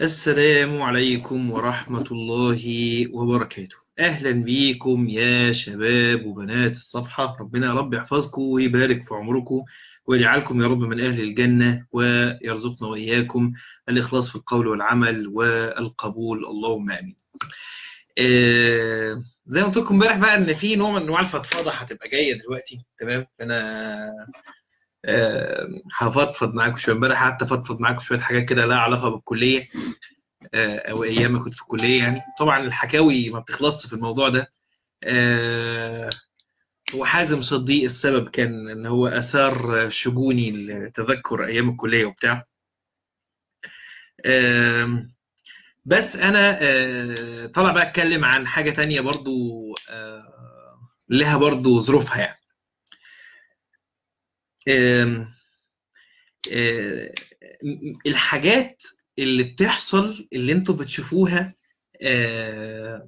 السلام عليكم ورحمة الله وبركاته أهلا بيكم يا شباب وبنات الصفحة ربنا يا رب يحفظكم ويبارك في عمركم ويجعلكم يا رب من أهل الجنة ويرزقنا وإياكم الإخلاص في القول والعمل والقبول اللهم آمين آه زي ما قلت لكم امبارح بقى ان في نوع من انواع الفضفضه هتبقى جايه دلوقتي تمام فانا آه، هفضفض معاكم شويه امبارح قعدت افضفض معاكم شويه حاجات كده لها علاقه بالكليه آه، او ايام ما كنت في الكليه يعني طبعا الحكاوي ما بتخلصش في الموضوع ده آه، وحازم صديق السبب كان ان هو اثار شجوني لتذكر ايام الكليه وبتاع آم، بس انا آه، طالع بقى اتكلم عن حاجه تانية برضو آه، لها برضو ظروفها يعني آم، آه، الحاجات اللي بتحصل اللي انتوا بتشوفوها آه،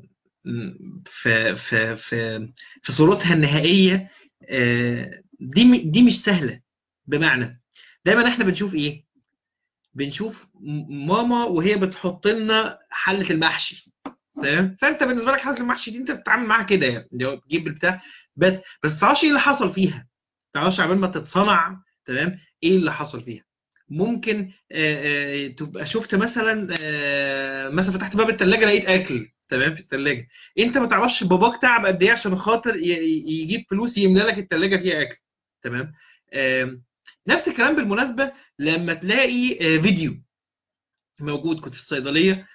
في في في في صورتها النهائيه آه، دي م- دي مش سهله بمعنى دايما احنا بنشوف ايه بنشوف م- ماما وهي بتحط لنا حله المحشي تمام فانت بالنسبه لك حله المحشي دي انت بتتعامل معاها كده يعني اللي هو تجيب البتاع بس بس ما تعرفش ايه اللي حصل فيها ما تعرفش عبال ما تتصنع تمام ايه اللي حصل فيها ممكن آه، آه، تبقى شفت مثلا آه، مثلا فتحت باب الثلاجه لقيت اكل تمام في الثلاجه انت ما تعرفش باباك تعب قد ايه عشان خاطر ي- ي- يجيب فلوس يملى لك الثلاجه فيها اكل تمام آم، نفس الكلام بالمناسبه لما تلاقي آه، فيديو موجود كنت في الصيدليه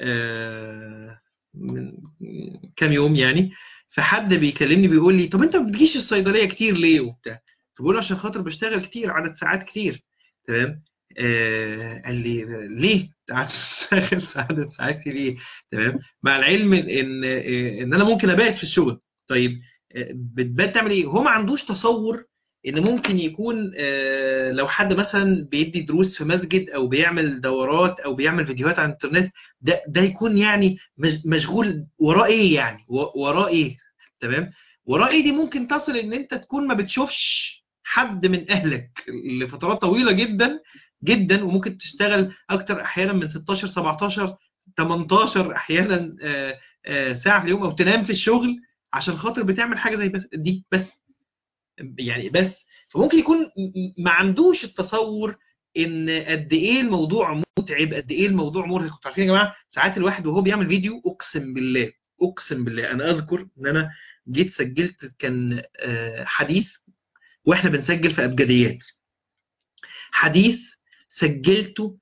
آه، من كام يوم يعني فحد بيكلمني بيقول لي طب انت ما بتجيش الصيدليه كتير ليه وبتاع فبقول له عشان خاطر بشتغل كتير عدد ساعات كتير تمام آه قال لي ليه قعدت تشتغل في عدد ساعات كتير ليه تمام مع العلم ان آه، ان انا ممكن ابات في الشغل طيب آه، بتبات تعمل ايه هو ما عندوش تصور ان ممكن يكون آه، لو حد مثلا بيدي دروس في مسجد او بيعمل دورات او بيعمل فيديوهات على الانترنت ده ده يكون يعني مش- مشغول وراه ايه يعني و- وراه ايه تمام وراه ايه دي ممكن تصل ان انت تكون ما بتشوفش حد من اهلك لفترات طويله جدا جدا وممكن تشتغل اكتر احيانا من 16 17 18 احيانا آه، آه، ساعه في اليوم او تنام في الشغل عشان خاطر بتعمل حاجه زي بس دي بس يعني بس فممكن يكون م- م- ما عندوش التصور ان قد ايه الموضوع متعب قد ايه الموضوع مرهق انتوا عارفين يا جماعه ساعات الواحد وهو بيعمل فيديو اقسم بالله اقسم بالله انا اذكر ان انا جيت سجلت كان آه، حديث واحنا بنسجل في ابجديات حديث سجلته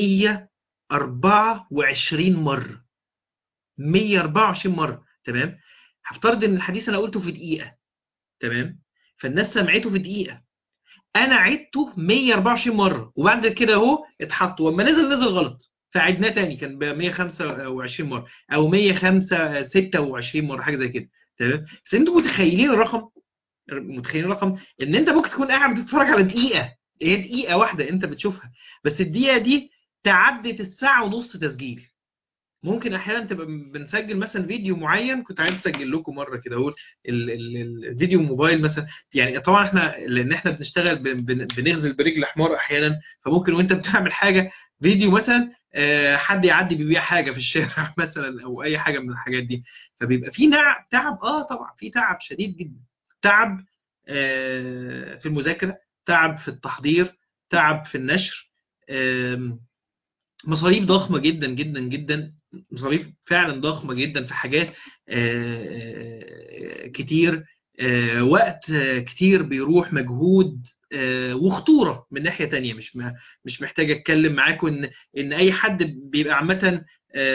124 مره 124 مره تمام هفترض ان الحديث انا قلته في دقيقه تمام فالناس سمعته في دقيقه انا عدته 124 مره وبعد كده اهو اتحط واما نزل نزل غلط فعدناه تاني كان ب 125 مره او 126 مره حاجه زي كده تمام بس انتوا متخيلين الرقم متخيلين الرقم ان انت ممكن تكون قاعد بتتفرج على دقيقه هي دقيقه واحده انت بتشوفها بس الدقيقه دي تعدت الساعه ونص تسجيل ممكن احيانا تبقى بنسجل مثلا فيديو معين كنت عايز اسجل لكم مره كده اقول ال- ال- الفيديو موبايل مثلا يعني طبعا احنا لان احنا بنشتغل بن- بن- بنغزل برجل حمار احيانا فممكن وانت بتعمل حاجه فيديو مثلا آه، حد يعدي بيبيع حاجه في الشارع مثلا او اي حاجه من الحاجات دي فبيبقى في نع- تعب اه طبعا في تعب شديد جدا تعب آه، في المذاكره تعب في التحضير تعب في النشر آم، مصاريف ضخمه جدا جدا جدا مصاريف فعلا ضخمه جدا في حاجات آه، آه، كتير آه، وقت آه، كتير بيروح مجهود آه، وخطوره من ناحيه تانية مش ما- مش محتاج اتكلم معاكم ان ان اي حد بيبقى عامه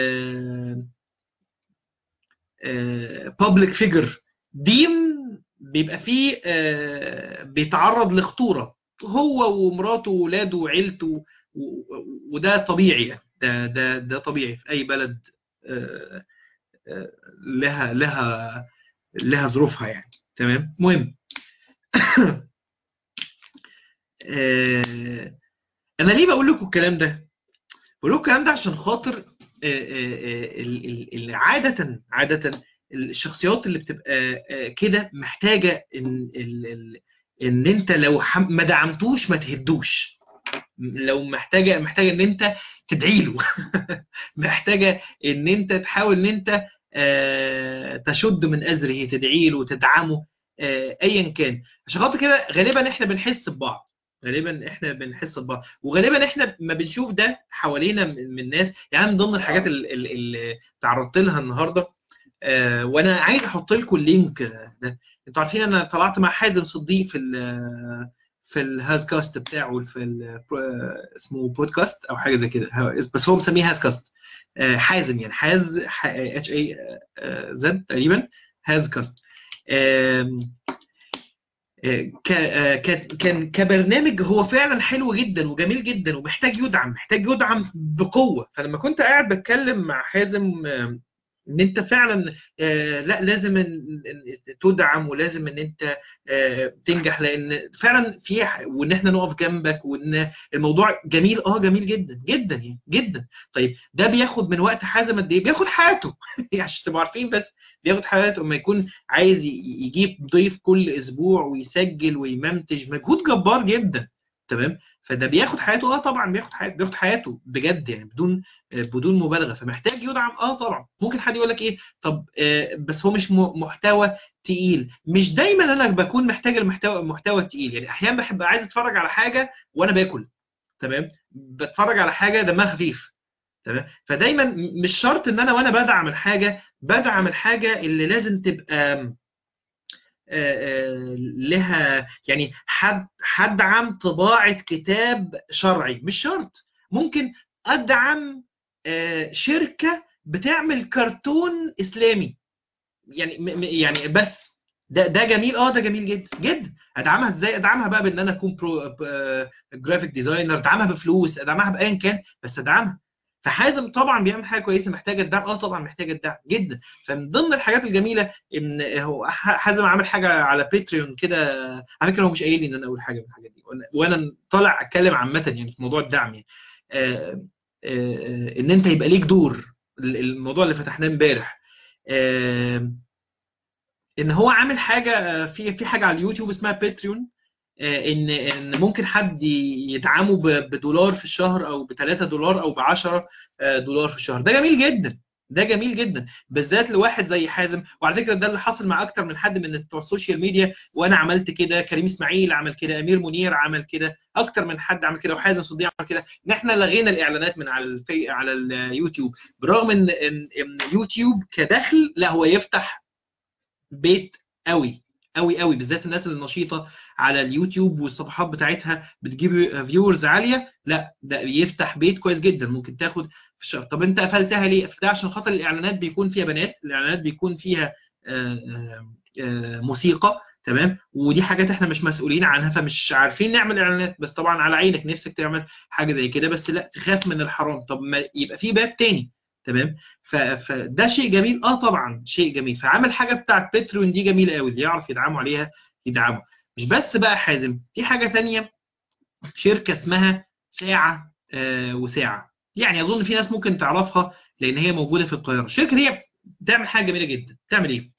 بابليك فيجر دين بيبقى فيه آه، بيتعرض لخطوره هو ومراته وولاده وعيلته و- وده طبيعي يعني ده ده ده طبيعي في اي بلد آه، آه، لها لها لها ظروفها يعني تمام مهم آه، انا ليه بقول لكم الكلام ده بقول لكم الكلام ده عشان خاطر آه، آه، آه، ال- ال- ال- عاده عاده الشخصيات اللي بتبقى آه، كده محتاجه ان ال- ال- ان انت لو حم- ما دعمتوش ما تهدوش لو محتاجه محتاجه ان انت تدعي له محتاجه ان انت تحاول ان انت آه، تشد من ازره تدعي له تدعمه آه، ايا كان عشان خاطر كده غالبا احنا بنحس ببعض غالبا احنا بنحس ببعض وغالبا احنا ما بنشوف ده حوالينا من من الناس يعني من ضمن الحاجات ال- ال- اللي تعرضت لها النهارده آه، وانا عايز احط لكم اللينك ده انتوا عارفين انا طلعت مع حازم صديق في ال في الهاز كاست بتاعه في ال اسمه بودكاست او حاجه زي كده هو- بس هو مسميه هاز كاست آه، حازم يعني حاز اتش اي زد تقريبا هاز كاست آم، آه، ك- آه، ك- كان كبرنامج هو فعلا حلو جدا وجميل جدا ومحتاج يدعم محتاج يدعم بقوه فلما كنت قاعد بتكلم مع حازم آم، ان انت فعلا آه، لا لازم إن- إن تدعم ولازم ان انت آه، تنجح لان فعلا في ح- وان احنا نقف جنبك وان الموضوع جميل اه جميل جدا جدا يعني جدا طيب ده بياخد من وقت حازم قد ايه بياخد حياته عشان تبقوا عارفين بس بياخد حياته لما يكون عايز ي- يجيب ضيف كل اسبوع ويسجل ويمنتج مجهود جبار جدا تمام فده بياخد حياته اه طبعا بياخد حياته بياخد حياته بجد يعني بدون آه، بدون مبالغه فمحتاج يدعم اه طبعا ممكن حد يقول لك ايه طب آه، بس هو مش م- محتوى تقيل مش دايما انا بكون محتاج المحتوى المحتوى التقيل يعني احيانا بحب عايز اتفرج على حاجه وانا باكل تمام بتفرج على حاجه دمها خفيف تمام فدايما م- مش شرط ان انا وانا بدعم الحاجه بدعم الحاجه اللي لازم تبقى آه، آه، لها يعني حد هدعم طباعة كتاب شرعي مش شرط ممكن أدعم آه، شركة بتعمل كرتون إسلامي يعني م- م- يعني بس ده ده جميل اه ده جميل جدا جدا ادعمها ازاي ادعمها بقى بان انا اكون برو جرافيك ديزاينر ادعمها بفلوس ادعمها بايا كان بس ادعمها فحازم طبعا بيعمل حاجه كويسه محتاجه الدعم اه طبعا محتاجه الدعم جدا فمن ضمن الحاجات الجميله ان هو ح- حازم عامل حاجه على باتريون كده على فكره هو مش قايل لي ان انا اقول حاجه من الحاجات دي وأنا- وانا طالع اتكلم عامه يعني في موضوع الدعم يعني آه، آه، آه، ان انت يبقى ليك دور ال- الموضوع اللي فتحناه امبارح آه، ان هو عامل حاجه في في حاجه على اليوتيوب اسمها باتريون آه، ان ان ممكن حد يدعمه ب- بدولار في الشهر او ب 3 دولار او ب 10 آه، دولار في الشهر ده جميل جدا ده جميل جدا بالذات لواحد زي حازم وعلى فكره ده اللي حصل مع اكتر من حد من بتوع السوشيال ميديا وانا عملت كده كريم اسماعيل عمل كده امير منير عمل كده اكتر من حد عمل كده وحازم صديق عمل كده ان احنا لغينا الاعلانات من على الفي على اليوتيوب برغم ان ان إن اليوتيوب كدخل لا هو يفتح بيت قوي قوي قوي بالذات الناس اللي نشيطه على اليوتيوب والصفحات بتاعتها بتجيب فيورز عاليه لا ده يفتح بيت كويس جدا ممكن تاخد في الشهر طب انت قفلتها ليه قفلتها عشان خاطر الاعلانات بيكون فيها بنات الاعلانات بيكون فيها آه، آه، آه، موسيقى تمام ودي حاجات احنا مش مسؤولين عنها فمش عارفين نعمل اعلانات بس طبعا على عينك نفسك تعمل حاجه زي كده بس لا تخاف من الحرام طب ما يبقى في باب تاني تمام ف- فده شيء جميل اه طبعا شيء جميل فعمل حاجه بتاعت بترون دي جميله قوي اللي يعرف يدعموا عليها يدعموا مش بس بقى حازم في حاجه تانية شركه اسمها ساعه آه وساعه يعني اظن في ناس ممكن تعرفها لان هي موجوده في القاهره الشركه دي بتعمل حاجه جميله جدا بتعمل ايه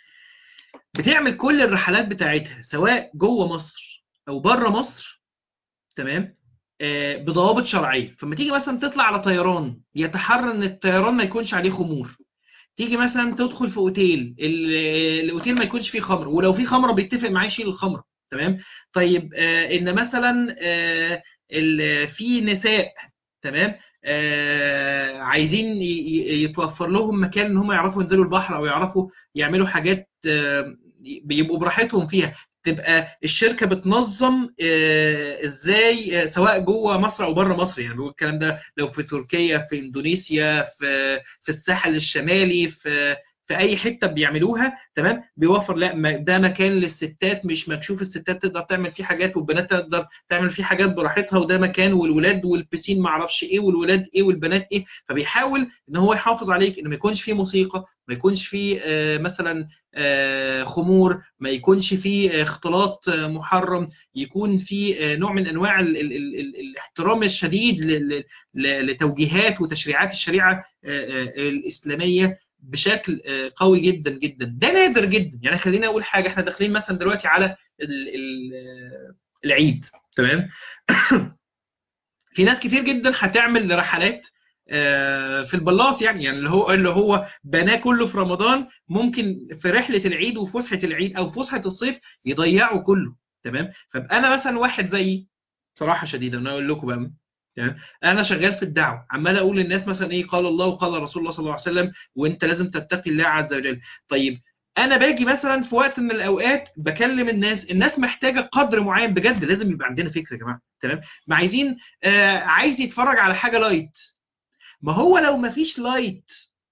بتعمل كل الرحلات بتاعتها سواء جوه مصر او بره مصر تمام آه، بضوابط شرعيه فلما تيجي مثلا تطلع على طيران يتحرى ان الطيران ما يكونش عليه خمور تيجي مثلا تدخل في اوتيل ال- الاوتيل ما يكونش فيه خمر ولو في خمره بيتفق معاه يشيل الخمره تمام طيب آه ان مثلا آه ال- في نساء تمام آه عايزين ي- ي- يتوفر لهم مكان ان هم يعرفوا ينزلوا البحر او يعرفوا يعملوا حاجات آه بيبقوا براحتهم فيها تبقى الشركه بتنظم آه ازاي آه سواء جوه مصر او بره مصر يعني بيقول الكلام ده لو في تركيا في اندونيسيا في في الساحل الشمالي في في اي حته بيعملوها تمام بيوفر لا ما- ده مكان للستات مش مكشوف الستات تقدر تعمل فيه حاجات والبنات تقدر تعمل فيه حاجات براحتها وده مكان والولاد والبسين ما اعرفش ايه والولاد ايه والبنات ايه فبيحاول ان هو يحافظ عليك ان ما يكونش فيه موسيقى ما يكونش فيه آه، مثلا آه، خمور ما يكونش فيه آه، اختلاط آه، محرم يكون في آه، نوع من انواع ال ال ال ال الاحترام الشديد ل- ل- ل- لتوجيهات وتشريعات الشريعه آه، آه، الاسلاميه بشكل آه، قوي جدا جدا ده نادر جدا يعني خلينا اقول حاجه احنا داخلين مثلا دلوقتي على ال ال آه، العيد تمام في ناس كتير جدا هتعمل رحلات آه، في البلاص يعني يعني اللي هو اللي هو بناه كله في رمضان ممكن في رحله العيد وفسحه العيد او فسحه الصيف يضيعوا كله تمام فابقى انا مثلا واحد زيي صراحه شديده انا اقول لكم بقى تمام انا شغال في الدعوه عمال اقول للناس مثلا ايه قال الله وقال رسول الله صلى الله عليه وسلم وانت لازم تتقي الله عز وجل طيب انا باجي مثلا في وقت من الاوقات بكلم الناس الناس محتاجه قدر معين بجد لازم يبقى عندنا فكره يا جماعه تمام ما عايزين آه عايز يتفرج على حاجه لايت ما هو لو ما فيش لايت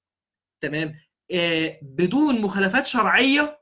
تمام آه بدون مخالفات شرعيه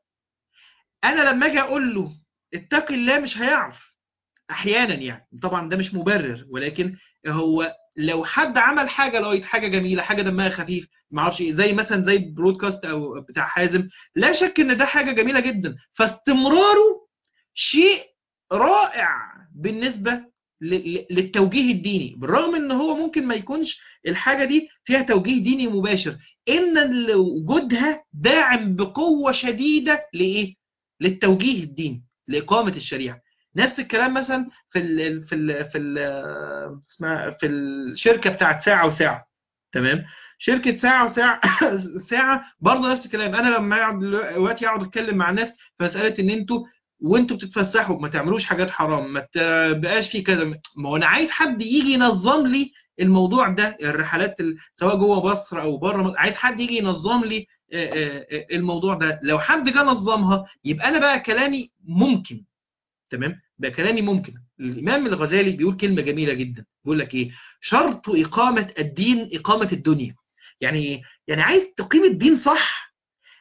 انا لما اجي اقول له اتقي الله مش هيعرف احيانا يعني طبعا ده مش مبرر ولكن هو لو حد عمل حاجه لايت حاجه جميله حاجه دمها خفيف ما اعرفش إيه، زي مثلا زي برودكاست او بتاع حازم لا شك ان ده حاجه جميله جدا فاستمراره شيء رائع بالنسبه ل- ل- للتوجيه الديني بالرغم ان هو ممكن ما يكونش الحاجه دي فيها توجيه ديني مباشر ان ال- وجودها داعم بقوه شديده لايه للتوجيه الديني لاقامه الشريعه نفس الكلام مثلا في ال في ال في ال اسمها في الشركه بتاعت ساعه وساعه تمام شركه ساعه وساعه ساعه برضه نفس الكلام انا لما اقعد دلوقتي اقعد اتكلم مع الناس في مساله ان انتوا وانتوا بتتفسحوا ما تعملوش حاجات حرام ما تبقاش في كذا ما هو انا عايز حد يجي ينظم لي الموضوع ده الرحلات ال- سواء جوه مصر او بره مصر عايز حد يجي ينظم لي آه، آه، آه، الموضوع ده لو حد جه نظمها يبقى انا بقى كلامي ممكن تمام بقى كلامي ممكن الامام الغزالي بيقول كلمه جميله جدا بيقول لك ايه شرط اقامه الدين اقامه الدنيا يعني ايه يعني عايز تقيم الدين صح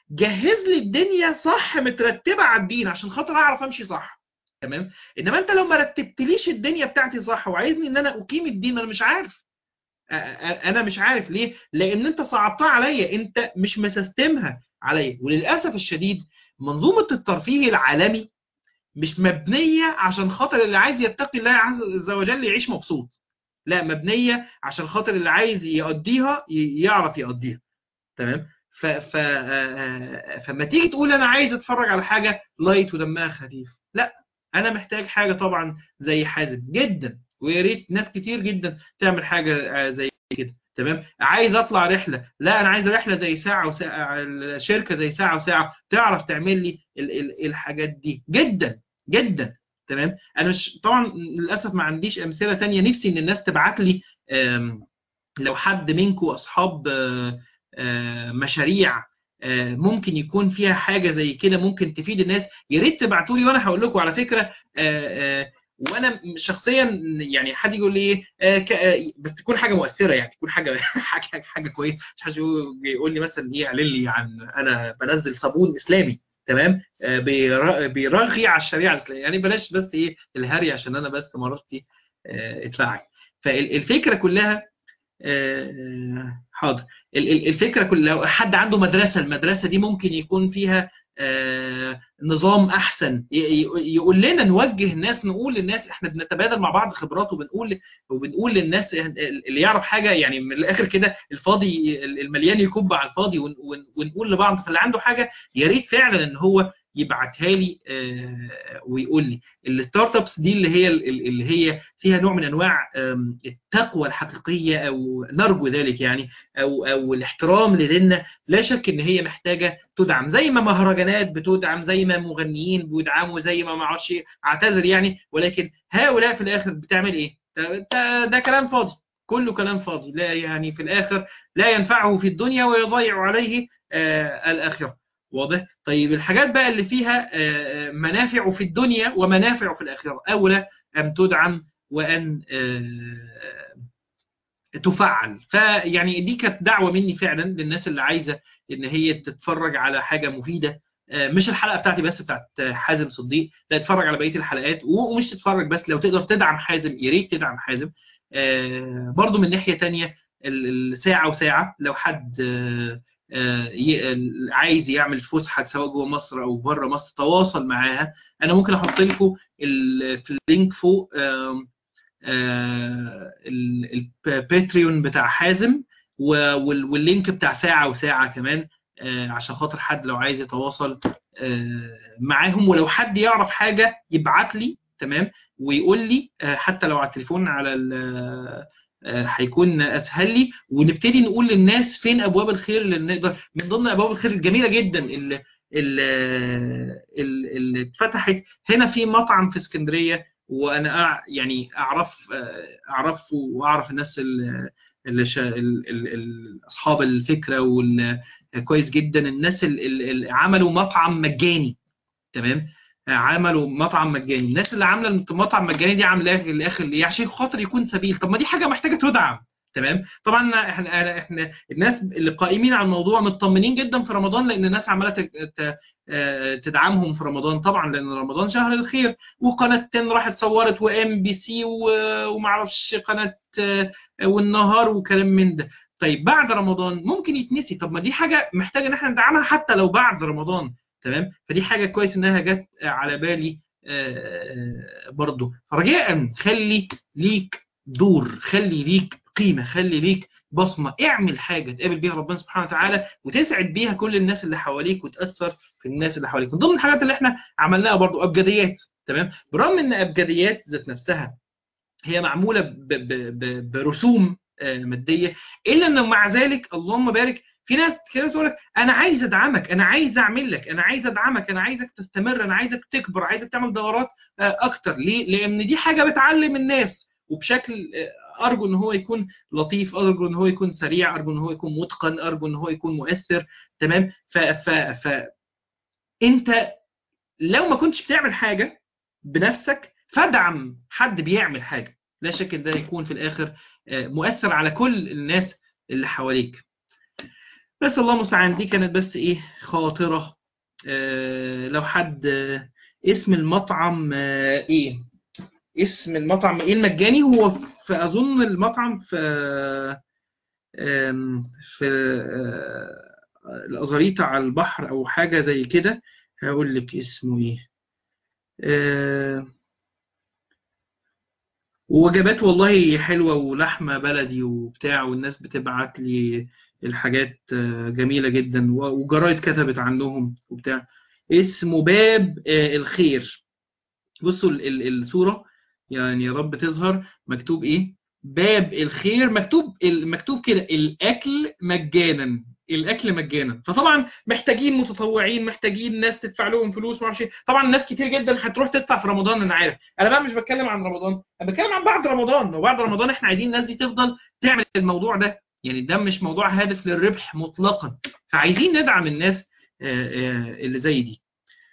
جهز لي الدنيا صح مترتبه على الدين عشان خاطر اعرف امشي صح تمام انما انت لو ما رتبتليش الدنيا بتاعتي صح وعايزني ان انا اقيم الدين انا مش عارف أ- أ- انا مش عارف ليه لان انت صعبتها عليا انت مش مسستمها عليا وللاسف الشديد منظومه الترفيه العالمي مش مبنيه عشان خاطر اللي عايز يتقي الله عز وجل يعيش مبسوط لا مبنيه عشان خاطر اللي عايز يقضيها ي- يعرف يقضيها تمام ف ف آه، فما تيجي تقول انا عايز اتفرج على حاجه لايت ودمها خفيف لا انا محتاج حاجه طبعا زي حازم جدا ويا ريت ناس كتير جدا تعمل حاجه آه، زي كده تمام عايز اطلع رحله لا انا عايز رحله زي ساعه وساعه الشركه زي ساعه وساعه تعرف تعمل لي ال- ال- الحاجات دي جدا جدا تمام انا مش طبعا للاسف ما عنديش امثله تانية نفسي ان الناس تبعت لي آم، لو حد منكم اصحاب آه، آه، مشاريع آه، ممكن يكون فيها حاجه زي كده ممكن تفيد الناس يا ريت تبعتوا لي وانا هقول لكم على فكره آه، آه، وانا شخصيا يعني حد يقول لي ايه آه، ك- آه، بس تكون حاجه مؤثره يعني تكون حاجه حاجه حاجه كويسه مش حد يقول يقول لي مثلا ايه اعلن لي عن انا بنزل صابون اسلامي تمام آه، بير- بيرغي على الشريعه الاسلاميه يعني بلاش بس ايه الهري عشان انا بس مراتي آه، اتلعب فالفكره كلها آه، حاضر ال- ال- الفكره كلها لو حد عنده مدرسه المدرسه دي ممكن يكون فيها آه، نظام احسن ي- ي- يقول لنا نوجه الناس نقول للناس احنا بنتبادل مع بعض خبرات وبنقول وبنقول للناس اللي يعرف حاجه يعني من الاخر كده الفاضي المليان يكب على الفاضي ون- ون- ونقول لبعض فاللي عنده حاجه يا ريت فعلا ان هو يبعتها لي آه، ويقول لي الستارت ابس دي اللي هي اللي هي فيها نوع من انواع آم، التقوى الحقيقيه او نرجو ذلك يعني او او الاحترام لديننا لا شك ان هي محتاجه تدعم زي ما مهرجانات بتدعم زي ما مغنيين بيدعموا زي ما ما اعرفش إيه، اعتذر يعني ولكن هؤلاء في الاخر بتعمل ايه؟ ده, ده, ده كلام فاضي كله كلام فاضي لا يعني في الاخر لا ينفعه في الدنيا ويضيع عليه آه الاخره واضح طيب الحاجات بقى اللي فيها آه، آه، منافع في الدنيا ومنافع في الاخره اولى ان تدعم وان آه، تفعل فيعني دي كانت دعوه مني فعلا للناس اللي عايزه ان هي تتفرج على حاجه مفيده آه، مش الحلقه بتاعتي بس بتاعت حازم صديق لا تتفرج على بقيه الحلقات و- ومش تتفرج بس لو تقدر تدعم حازم يا ريت تدعم حازم آه، برضو من ناحيه تانية ال- الساعه وساعه لو حد آه، آه، ي- ال- عايز يعمل فسحه سواء جوه مصر او بره مصر تواصل معاها انا ممكن احط لكم ال- في اللينك فوق آم، آه، ال- الباتريون بتاع حازم و- وال- واللينك بتاع ساعة وساعة كمان آه، عشان خاطر حد لو عايز يتواصل آه، معاهم ولو حد يعرف حاجة يبعت لي تمام ويقول لي آه، حتى لو على التليفون على ال- آه، هيكون اسهل لي ونبتدي نقول للناس فين ابواب الخير اللي نقدر من ضمن ابواب الخير الجميله جدا اللي اللي, اللي اتفتحت هنا في مطعم في اسكندريه وانا أع- يعني اعرف آه، اعرفه واعرف الناس اللي اللي شا... ال... ال... ال... اصحاب الفكره وال... كويس جدا الناس اللي, اللي عملوا مطعم مجاني تمام عملوا مطعم مجاني الناس اللي عامله المطعم مجاني دي عاملاه في الاخر ليه عشان خاطر يكون سبيل طب ما دي حاجه محتاجه تدعم تمام طبعا احنا احنا الناس اللي قائمين على الموضوع مطمنين جدا في رمضان لان الناس عماله ت- ت- آه، تدعمهم في رمضان طبعا لان رمضان شهر الخير وقناه 10 راحت صورت وام بي سي ومعرفش قناه آه، والنهار وكلام من ده طيب بعد رمضان ممكن يتنسي طب ما دي حاجه محتاجه ان احنا ندعمها حتى لو بعد رمضان تمام فدي حاجه كويس انها جت على بالي آه، آه، برضو فرجاء خلي ليك دور خلي ليك قيمه خلي ليك بصمه اعمل حاجه تقابل بيها ربنا سبحانه وتعالى وتسعد بيها كل الناس اللي حواليك وتاثر في الناس اللي حواليك من ضمن الحاجات اللي احنا عملناها برضو ابجديات تمام برغم ان ابجديات ذات نفسها هي معموله ب- ب- ب- برسوم آه، ماديه الا انه مع ذلك اللهم بارك في ناس كده تقول لك انا عايز ادعمك انا عايز اعمل لك انا عايز ادعمك انا عايزك تستمر انا عايزك تكبر عايزك تعمل دورات آه، اكتر ليه لان دي حاجه بتعلم الناس وبشكل آه، ارجو ان هو يكون لطيف ارجو ان هو يكون سريع ارجو ان هو يكون متقن ارجو ان هو يكون مؤثر تمام ف ف ف انت لو ما كنتش بتعمل حاجه بنفسك فادعم حد بيعمل حاجه لا شك ان ده يكون في الاخر آه، مؤثر على كل الناس اللي حواليك بس الله المستعان دي كانت بس ايه خاطره آه، لو حد آه، اسم المطعم آه، ايه اسم المطعم ايه المجاني هو في اظن المطعم في آم، في آه، الازاريطه على البحر او حاجه زي كده هقول لك اسمه ايه آه، ووجبات والله حلوة ولحمة بلدي وبتاع والناس بتبعت لي الحاجات آه، جميلة جدا و- وجرايد كتبت عنهم وبتاع اسمه باب آه، الخير بصوا ال- ال- الصورة يعني يا رب تظهر مكتوب ايه باب الخير مكتوب مكتوب كده الاكل مجانا الاكل مجانا فطبعا محتاجين متطوعين محتاجين ناس تدفع لهم فلوس ما اعرفش إيه. طبعا ناس كتير جدا هتروح تدفع في رمضان انا عارف انا بقى مش بتكلم عن رمضان انا بتكلم عن بعد رمضان وبعد رمضان احنا عايزين الناس دي تفضل تعمل الموضوع ده يعني ده مش موضوع هادف للربح مطلقا فعايزين ندعم الناس آه، آه، اللي زي دي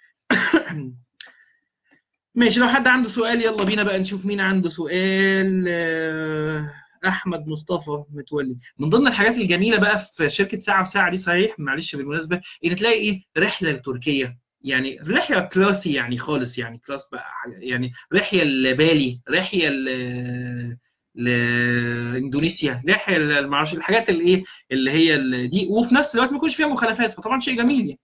ماشي لو حد عنده سؤال يلا بينا بقى نشوف مين عنده سؤال آه، احمد مصطفى متولي من ضمن الحاجات الجميله بقى في شركه ساعه وساعه دي صحيح معلش بالمناسبه ان تلاقي ايه رحله لتركيا يعني رحله كلاسي يعني خالص يعني كلاس بقى يعني رحله لبالي رحله ل لاندونيسيا رحله ل- معرفش الحاجات اللي ايه اللي هي اللي دي وفي نفس الوقت ما يكونش فيها مخالفات فطبعا شيء جميل يعني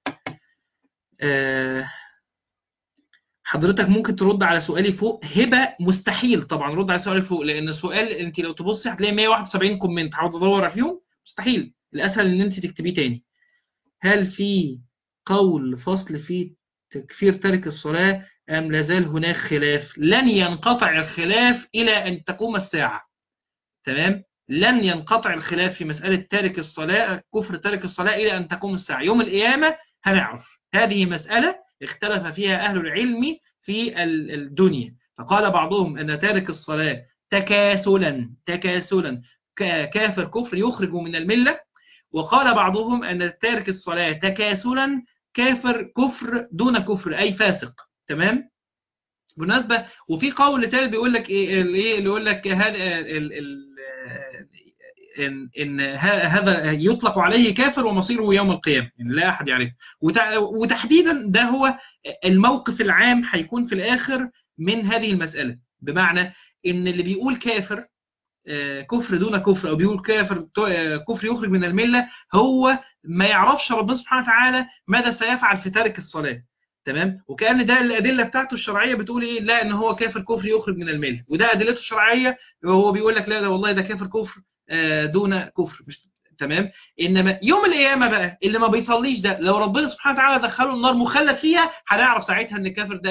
آه، حضرتك ممكن ترد على سؤالي فوق هبه مستحيل طبعا رد على سؤالي فوق لان سؤال انت لو تبصي هتلاقي 171 كومنت هقعد ادور فيهم مستحيل الاسهل ان انت تكتبيه تاني هل في قول فصل في تكفير تارك الصلاه ام لازال هناك خلاف لن ينقطع الخلاف الى ان تقوم الساعه تمام لن ينقطع الخلاف في مساله تارك الصلاه كفر تارك الصلاه الى ان تقوم الساعه يوم القيامه هنعرف هذه مساله اختلف فيها أهل العلم في ال- الدنيا فقال بعضهم أن تارك الصلاة تكاسلا تكاسلا ك- كافر كفر يخرج من الملة وقال بعضهم أن تارك الصلاة تكاسلا كافر كفر دون كفر أي فاسق تمام بالمناسبة وفي قول ثالث بيقول لك ايه ال- ايه اللي يقول لك هذا ال- ال- ان ان ه- هذا يطلق عليه كافر ومصيره يوم القيامه يعني لا احد يعرفه وتع- وتحديدا ده هو الموقف العام هيكون في الاخر من هذه المساله بمعنى ان اللي بيقول كافر آه، كفر دون كفر او بيقول كافر آه، كفر يخرج من المله هو ما يعرفش ربنا سبحانه وتعالى ماذا سيفعل في تارك الصلاه تمام وكان ده الادله بتاعته الشرعيه بتقول ايه لا ان هو كافر كفر يخرج من المله وده ادلته الشرعيه وهو بيقول لك لا ده والله ده كافر كفر آه، دون كفر مش تمام انما يوم القيامه بقى اللي ما بيصليش ده لو ربنا سبحانه وتعالى دخله النار مخلد فيها هنعرف ساعتها ان الكافر ده ايه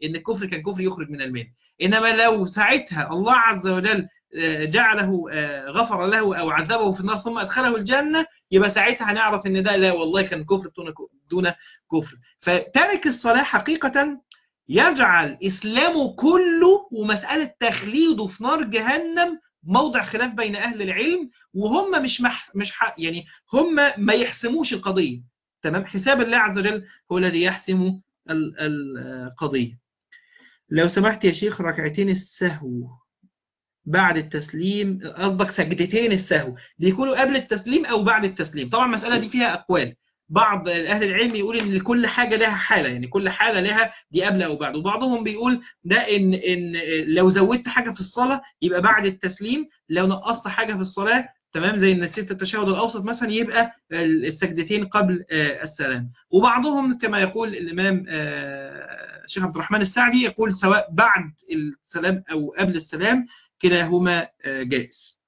ان الكفر كان كفر يخرج من المله انما لو ساعتها الله عز وجل جعله غفر له او عذبه في النار ثم ادخله الجنه يبقى ساعتها هنعرف ان ده لا والله كان كفر دون كفر فترك الصلاه حقيقه يجعل اسلامه كله ومساله تخليده في نار جهنم موضع خلاف بين اهل العلم وهم مش مح مش ح يعني هم ما يحسموش القضيه تمام حساب الله عز وجل هو الذي يحسم القضيه لو سمحت يا شيخ ركعتين السهو بعد التسليم قصدك سجدتين السهو بيكونوا قبل التسليم او بعد التسليم طبعا المساله دي فيها اقوال بعض اهل العلم يقول ان كل حاجه لها حاله يعني كل حاله لها دي قبل او بعد وبعضهم بيقول ده ان ان لو زودت حاجه في الصلاه يبقى بعد التسليم لو نقصت حاجه في الصلاه تمام زي نسيت التشهد الاوسط مثلا يبقى السجدتين قبل السلام وبعضهم كما يقول الامام الشيخ عبد الرحمن السعدي يقول سواء بعد السلام او قبل السلام كلاهما جائز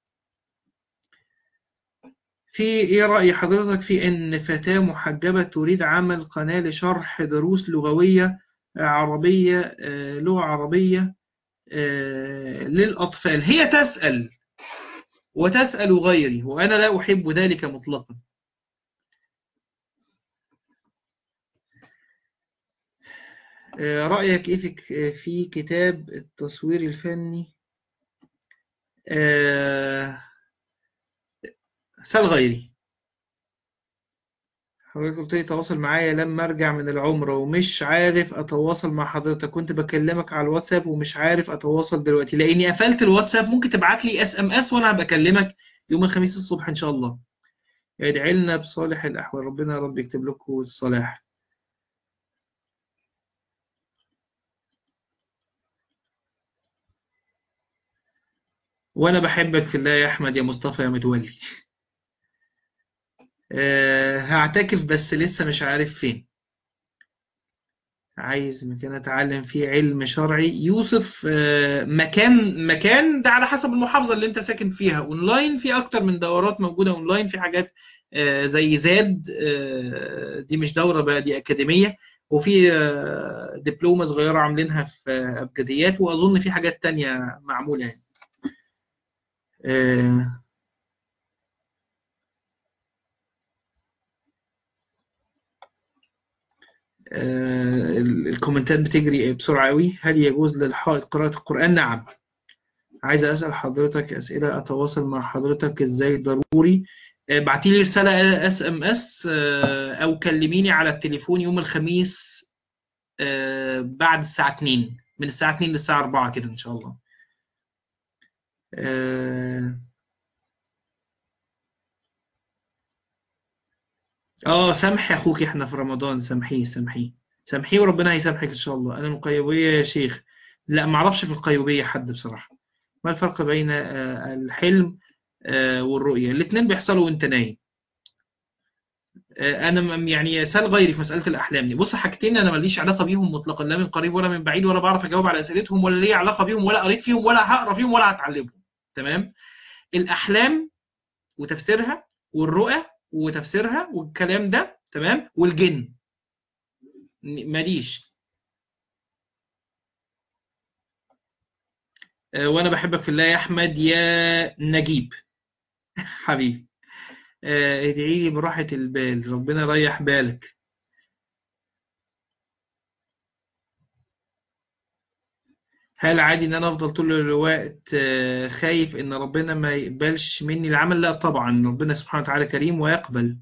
في ايه رأي حضرتك في ان فتاة محجبة تريد عمل قناة لشرح دروس لغوية عربية لغة عربية للأطفال هي تسأل وتسأل غيري وأنا لا أحب ذلك مطلقا رأيك إيه في كتاب التصوير الفني سأل غيري حضرتك قلت لي تواصل معايا لما ارجع من العمرة ومش عارف اتواصل مع حضرتك كنت بكلمك على الواتساب ومش عارف اتواصل دلوقتي لاني قفلت الواتساب ممكن تبعت لي اس ام اس وانا بكلمك يوم الخميس الصبح ان شاء الله ادعي لنا بصالح الاحوال ربنا يا رب يكتب لكم الصلاح وانا بحبك في الله يا احمد يا مصطفى يا متولي أه هعتكف بس لسه مش عارف فين عايز مكان اتعلم فيه علم شرعي يوسف أه مكان مكان ده على حسب المحافظة اللي انت ساكن فيها اونلاين في اكتر من دورات موجودة اونلاين في حاجات أه زي زاد دي مش دورة بقى دي اكاديمية وفي دبلومة صغيرة عاملينها في ابجديات واظن في حاجات تانية معمولة يعني الكومنتات بتجري بسرعة قوي هل يجوز للحائط قراءة القرآن نعم عايز أسأل حضرتك أسئلة أتواصل مع حضرتك إزاي ضروري بعتي لي رسالة اس ام اس أو كلميني على التليفون يوم الخميس بعد الساعة 2 من الساعة 2 للساعة 4 كده إن شاء الله اه سامحي اخوك احنا في رمضان سامحيه سامحيه سامحيه وربنا هيسامحك ان شاء الله انا القيوبيه يا شيخ لا ما اعرفش في القيوبيه حد بصراحه ما الفرق بين الحلم والرؤيه الاثنين بيحصلوا وانت نايم انا يعني سال غيري في مساله الاحلام دي بص حاجتين انا ماليش علاقه بيهم مطلقا لا من قريب ولا من بعيد ولا بعرف اجاوب على اسئلتهم ولا ليا علاقه بيهم ولا قريت فيهم ولا هقرا فيهم ولا هتعلمهم تمام الاحلام وتفسيرها والرؤى وتفسيرها والكلام ده تمام والجن ماليش وانا بحبك في الله يا احمد يا نجيب حبيبي ادعي لي براحة البال ربنا يريح بالك هل عادي ان انا افضل طول الوقت خايف ان ربنا ما يقبلش مني العمل لا طبعا ربنا سبحانه وتعالى كريم ويقبل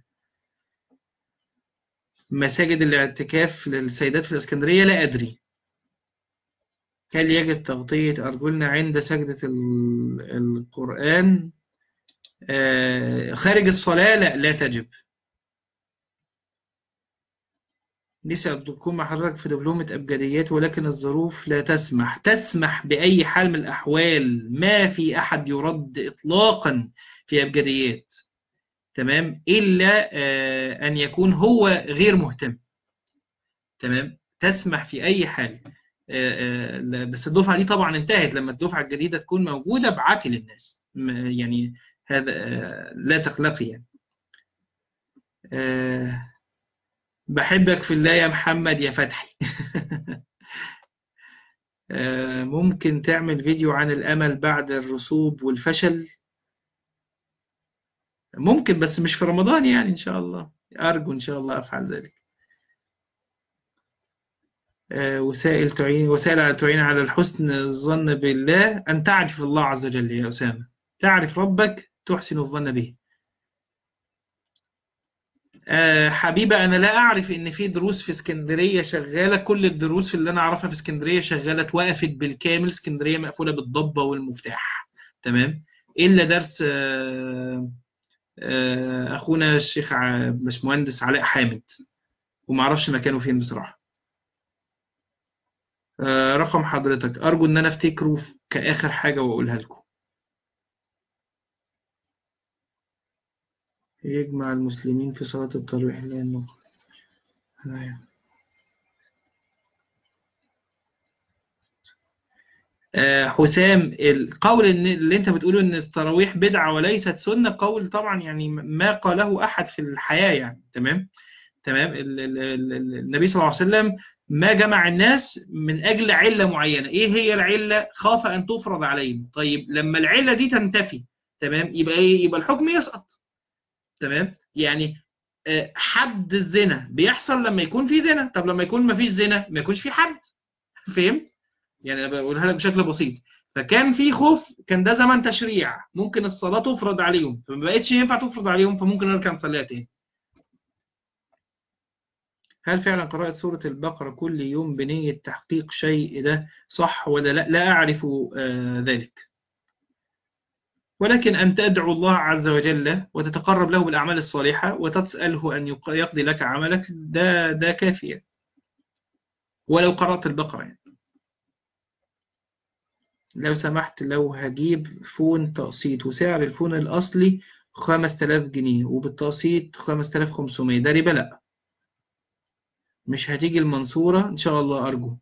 مساجد الاعتكاف للسيدات في الاسكندرية لا ادري هل يجب تغطية أرجلنا عند سجدة القرآن خارج الصلاة لا لا تجب لسه تكون مع حضرتك في دبلومة أبجديات ولكن الظروف لا تسمح تسمح بأي حال من الأحوال ما في أحد يرد إطلاقا في أبجديات تمام إلا أن يكون هو غير مهتم تمام تسمح في أي حال بس الدفعة دي طبعا انتهت لما الدفعة الجديدة تكون موجودة ابعتي للناس يعني هذا لا تقلقي يعني بحبك في الله يا محمد يا فتحي آه، ممكن تعمل فيديو عن الأمل بعد الرسوب والفشل ممكن بس مش في رمضان يعني إن شاء الله أرجو إن شاء الله أفعل ذلك آه، وسائل تعين وسائل تعين على الحسن الظن بالله أن تعرف الله عز وجل يا أسامة تعرف ربك تحسن الظن به آه، حبيبة أنا لا أعرف إن في دروس في اسكندرية شغالة كل الدروس اللي أنا أعرفها في اسكندرية شغالة اتوقفت بالكامل اسكندرية مقفولة بالضبة والمفتاح تمام إلا درس آه، آه، أخونا الشيخ ع- باشمهندس علاء حامد ومعرفش مكانه فين بصراحة آه، رقم حضرتك أرجو إن أنا أفتكره كآخر حاجة وأقولها لكم يجمع المسلمين في صلاة التراويح لأنه آه، حسام القول إن اللي أنت بتقوله إن التراويح بدعة وليست سنة قول طبعا يعني ما قاله أحد في الحياة يعني تمام تمام ال- ال- ال- ال- النبي صلى الله عليه وسلم ما جمع الناس من أجل علة معينة إيه هي العلة خاف أن تفرض عليهم طيب لما العلة دي تنتفي تمام يبقى إيه يبقى الحكم يسقط تمام يعني آه، حد الزنا بيحصل لما يكون في زنا طب لما يكون ما فيش زنا ما يكونش في حد فهمت يعني انا بقولها لك بشكل بسيط فكان في خوف كان ده زمن تشريع ممكن الصلاة تفرض عليهم فما بقتش ينفع تفرض عليهم فممكن نرجع نصليها تاني هل فعلا قراءة سورة البقرة كل يوم بنية تحقيق شيء ده صح ولا لا لا أعرف آه، ذلك ولكن أن تدعو الله عز وجل وتتقرب له بالأعمال الصالحة وتسأله أن يق- يقضي لك عملك ده ده كافية ولو قرأت البقرة يعني. لو سمحت لو هجيب فون تقسيط وسعر الفون الأصلي 5000 جنيه وبالتقسيط 5500 ده ربا لا مش هتيجي المنصورة إن شاء الله أرجو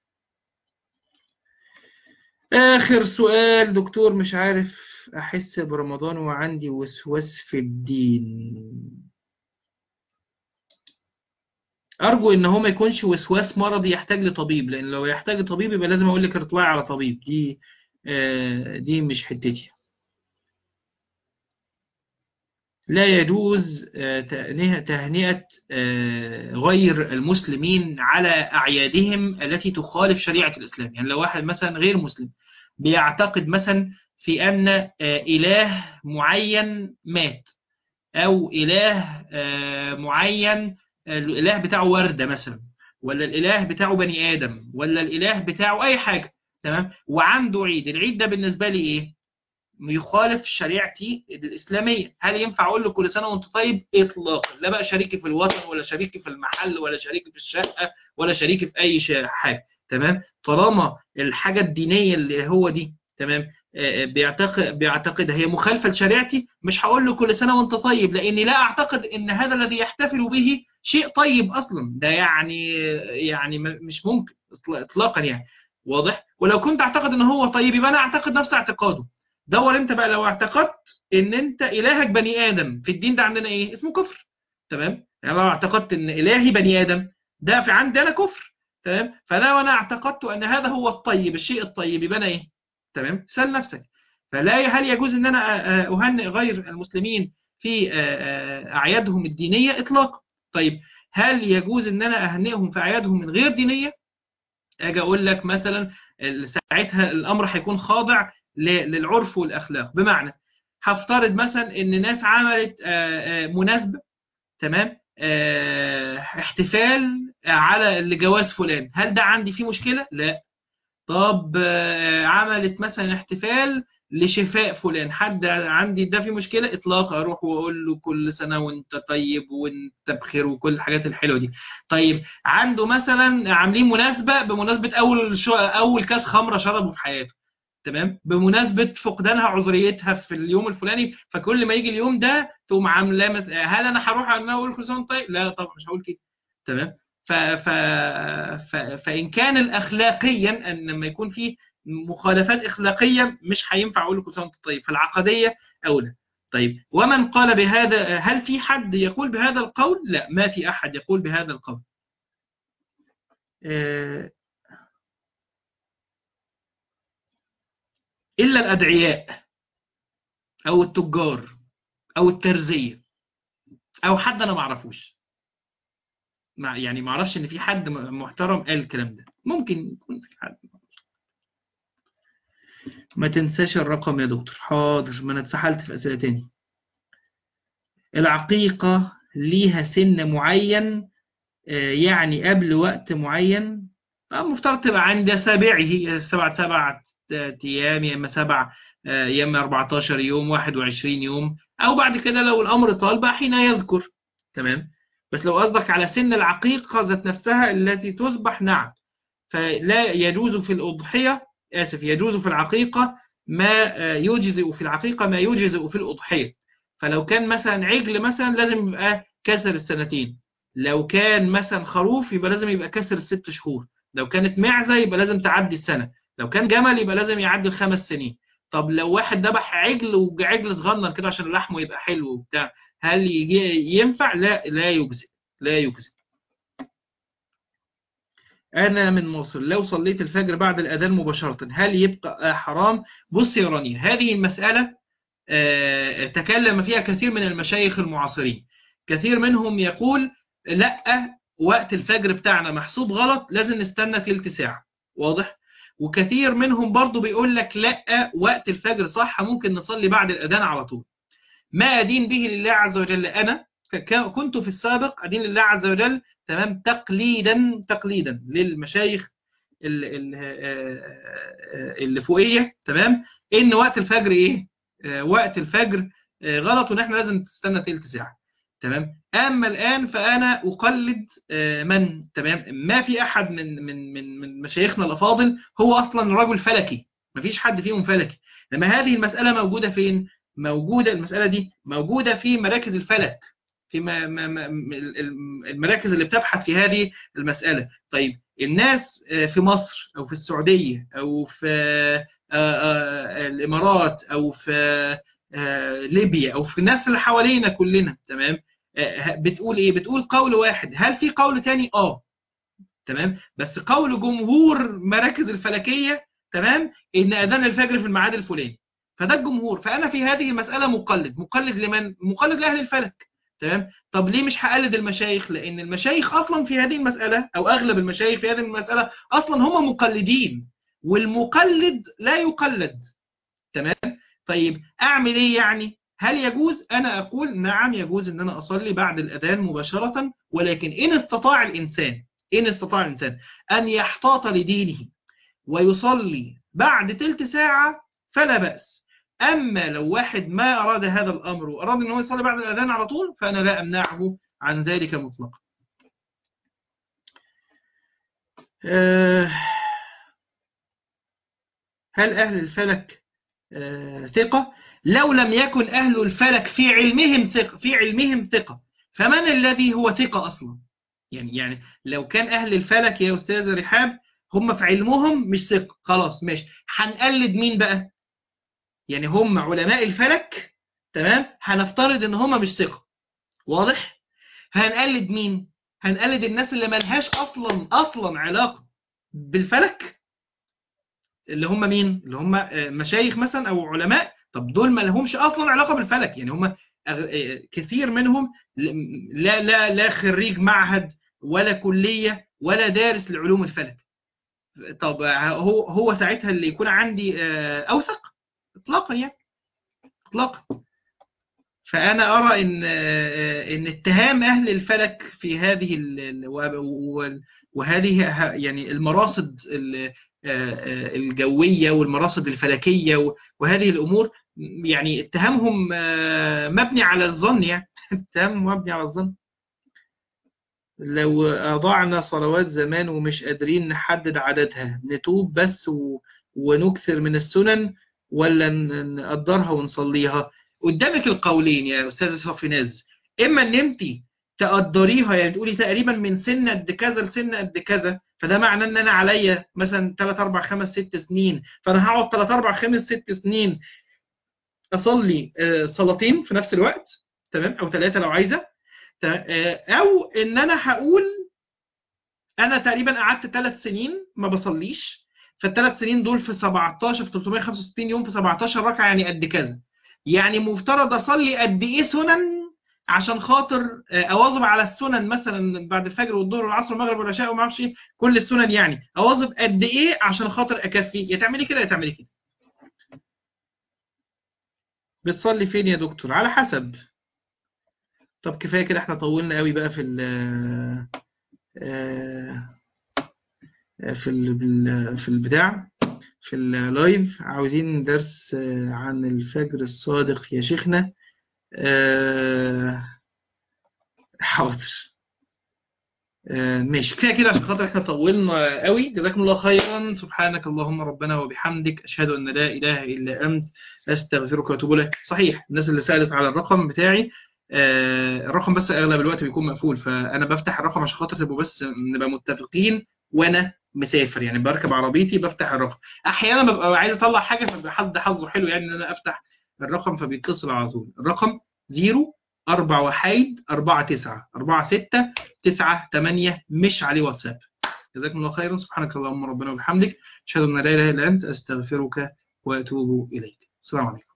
آخر سؤال دكتور مش عارف أحس برمضان وعندي وسواس في الدين أرجو إن هو ما يكونش وسواس مرضي يحتاج لطبيب لأن لو يحتاج لطبيب يبقى لازم أقول لك اطلعي على طبيب دي آه، دي مش حتتي لا يجوز آه، تهنئة تهنئة آه، غير المسلمين على أعيادهم التي تخالف شريعة الإسلام يعني لو واحد مثلا غير مسلم بيعتقد مثلا في أن آه، إله معين مات أو إله آه، معين آه، الإله بتاعه وردة مثلا ولا الإله بتاعه بني آدم ولا الإله بتاعه أي حاجة تمام وعنده عيد العيد ده بالنسبة لي إيه يخالف شريعتي الإسلامية هل ينفع أقول له كل سنة وأنت طيب إطلاقا لا بقى شريكي في الوطن ولا شريكي في المحل ولا شريكي في الشقة ولا شريكي في أي شيء حاجة تمام طالما الحاجة الدينية اللي هو دي تمام آه، بيعتقد بيعتقد هي مخالفة لشريعتي مش هقول له كل سنة وأنت طيب لأني لا أعتقد إن هذا الذي يحتفل به شيء طيب أصلا ده يعني يعني م- مش ممكن إطلا- إطلاقا يعني واضح ولو كنت أعتقد إن هو طيب يبقى أنا أعتقد نفس اعتقاده دور انت بقى لو اعتقدت ان انت الهك بني ادم في الدين ده عندنا ايه اسمه كفر تمام يعني لو اعتقدت ان الهي بني ادم ده في عندي انا كفر تمام فلو انا اعتقدت ان هذا هو الطيب الشيء الطيب يبقى انا ايه تمام سال نفسك فلا هل يجوز ان انا أ- أ- اهنئ غير المسلمين في أ- أ- اعيادهم الدينيه اطلاقا طيب هل يجوز ان انا اهنئهم في اعيادهم من غير دينيه اجي اقول لك مثلا ال- ساعتها الامر هيكون خاضع ل- للعرف والاخلاق بمعنى هفترض مثلا ان ناس عملت آه، آه، مناسبه تمام آه، احتفال على لجواز فلان هل ده عندي فيه مشكله لا طب آه، عملت مثلا احتفال لشفاء فلان حد عندي ده في مشكله اطلاقا اروح واقول له كل سنه وانت طيب وانت بخير وكل الحاجات الحلوه دي طيب عنده مثلا عاملين مناسبه بمناسبه اول شو اول كاس خمره شربه في حياته تمام بمناسبه فقدانها عذريتها في اليوم الفلاني فكل ما يجي اليوم ده تقوم عاملاه مس... هل انا هروح انا اقول كل سنه وأنت طيب لا طبعا مش هقول كده تمام ف... ف... ف... فان كان الاخلاقيا ان لما يكون في مخالفات اخلاقيه مش هينفع اقول له كل سنه وأنت طيب فالعقديه اولى طيب ومن قال بهذا هل في حد يقول بهذا القول لا ما في احد يقول بهذا القول آه، إلا الأدعياء أو التجار أو الترزية أو حد أنا معرفوش مع يعني معرفش إن في حد محترم قال الكلام ده ممكن يكون في حد ما تنساش الرقم يا دكتور حاضر ما أنا اتسحلت في أسئلة تاني العقيقة ليها سن معين يعني قبل وقت معين مفترض تبقى عند سابعه سبعة سبعة أيام يا إما سبع يا إما 14 يوم 21 يوم أو بعد كده لو الأمر طال بقى حين يذكر تمام بس لو قصدك على سن العقيقة ذات نفسها التي تذبح نعم فلا يجوز في الأضحية آسف يجوز في العقيقة ما يجزئ في العقيقة ما يجزئ في الأضحية فلو كان مثلا عجل مثلا لازم يبقى كسر السنتين لو كان مثلا خروف يبقى لازم يبقى كسر الست شهور لو كانت معزة يبقى لازم تعدي السنة لو كان جمل يبقى لازم يعدي الخمس سنين طب لو واحد ذبح عجل وعجل صغنن كده عشان لحمه يبقى حلو وبتاع هل يجي ينفع لا لا يجزي لا يجزي أنا من مصر لو صليت الفجر بعد الأذان مباشرة هل يبقى حرام بص يا رانيا هذه المسألة تكلم فيها كثير من المشايخ المعاصرين كثير منهم يقول لا وقت الفجر بتاعنا محسوب غلط لازم نستنى تلت ساعة واضح وكثير منهم برضو بيقول لك لا وقت الفجر صح ممكن نصلي بعد الأذان على طول ما أدين به لله عز وجل أنا كنت في السابق أدين لله عز وجل تمام تقليدا تقليدا للمشايخ اللي فوقيه تمام ان وقت الفجر ايه وقت الفجر غلط وان احنا لازم نستنى تلت ساعه تمام اما الان فانا اقلد من تمام ما في احد من من من من مشايخنا الافاضل هو اصلا رجل فلكي ما فيش حد فيهم فلكي لما هذه المساله موجوده فين موجوده المساله دي موجوده في مراكز الفلك في المراكز اللي بتبحث في هذه المساله طيب الناس في مصر او في السعوديه او في الامارات او في ليبيا او في الناس اللي حوالينا كلنا تمام بتقول ايه بتقول قول واحد هل في قول تاني اه تمام بس قول جمهور مراكز الفلكيه تمام ان اذان الفجر في الميعاد الفلاني فده الجمهور فانا في هذه المساله مقلد مقلد لمن مقلد لاهل الفلك تمام طب ليه مش هقلد المشايخ لان المشايخ اصلا في هذه المساله او اغلب المشايخ في هذه المساله اصلا هم مقلدين والمقلد لا يقلد تمام طيب اعمل ايه يعني هل يجوز انا اقول نعم يجوز ان انا اصلي بعد الاذان مباشره ولكن ان استطاع الانسان ان استطاع الانسان ان يحتاط لدينه ويصلي بعد تلت ساعه فلا باس اما لو واحد ما اراد هذا الامر واراد ان هو يصلي بعد الاذان على طول فانا لا امنعه عن ذلك مطلقا أه هل اهل الفلك أه ثقه لو لم يكن أهل الفلك في علمهم ثقة في علمهم ثقة فمن الذي هو ثقة أصلا يعني يعني لو كان أهل الفلك يا أستاذ رحاب هم في علمهم مش ثقة خلاص ماشي هنقلد مين بقى يعني هم علماء الفلك تمام هنفترض ان هم مش ثقة واضح هنقلد مين هنقلد الناس اللي ملهاش اصلا اصلا علاقة بالفلك اللي هم مين اللي هم مشايخ مثلا او علماء طب دول ما لهمش اصلا علاقه بالفلك يعني هم كثير منهم لا لا لا خريج معهد ولا كليه ولا دارس لعلوم الفلك طب هو هو ساعتها اللي يكون عندي اوثق اطلاقا يعني اطلاقا فانا ارى ان ان اتهام اهل الفلك في هذه وهذه يعني المراصد الجويه والمراصد الفلكيه وهذه الامور يعني اتهامهم مبني على الظن يعني اتهام مبني على الظن لو أضعنا صلوات زمان ومش قادرين نحدد عددها نتوب بس و... ونكثر من السنن ولا نقدرها ونصليها قدامك القولين يا أستاذ صفيناز إما أن أنت تقدريها يعني تقولي تقريبا من سن قد كذا لسن قد كذا فده معناه ان انا عليا مثلا 3 4 5 6 سنين فانا هقعد 3 4 5 6 سنين اصلي صلاتين في نفس الوقت تمام او ثلاثه لو عايزه او ان انا هقول انا تقريبا قعدت ثلاث سنين ما بصليش فالثلاث سنين دول في 17 في 365 يوم في 17 ركعه يعني قد كذا يعني مفترض اصلي قد ايه سنن عشان خاطر اواظب على السنن مثلا بعد الفجر والظهر والعصر والمغرب والعشاء وما اعرفش كل السنن يعني اواظب قد ايه عشان خاطر اكفي يا تعملي كده يا تعملي كده بتصلي فين يا دكتور على حسب طب كفايه كده احنا طولنا قوي بقى في ال في ال في البتاع في اللايف عاوزين درس عن الفجر الصادق يا شيخنا حاضر ماشي كفايه كده عشان خاطر احنا طولنا قوي جزاكم الله خيرا سبحانك اللهم ربنا وبحمدك اشهد ان لا اله الا انت استغفرك واتوب اليك صحيح الناس اللي سالت على الرقم بتاعي الرقم بس اغلب الوقت بيكون مقفول فانا بفتح الرقم عشان خاطر تبقوا بس نبقى متفقين وانا مسافر يعني بركب عربيتي بفتح الرقم احيانا ببقى عايز اطلع حاجه فبيبقى حد حظه حلو يعني ان انا افتح الرقم فبيتصل على طول الرقم 0 4 وحيد 4 9 4 6 9 8 مش عليه واتساب جزاكم الله خيرا سبحانك اللهم ربنا وبحمدك اشهد ان لا اله الا انت استغفرك واتوب اليك السلام عليكم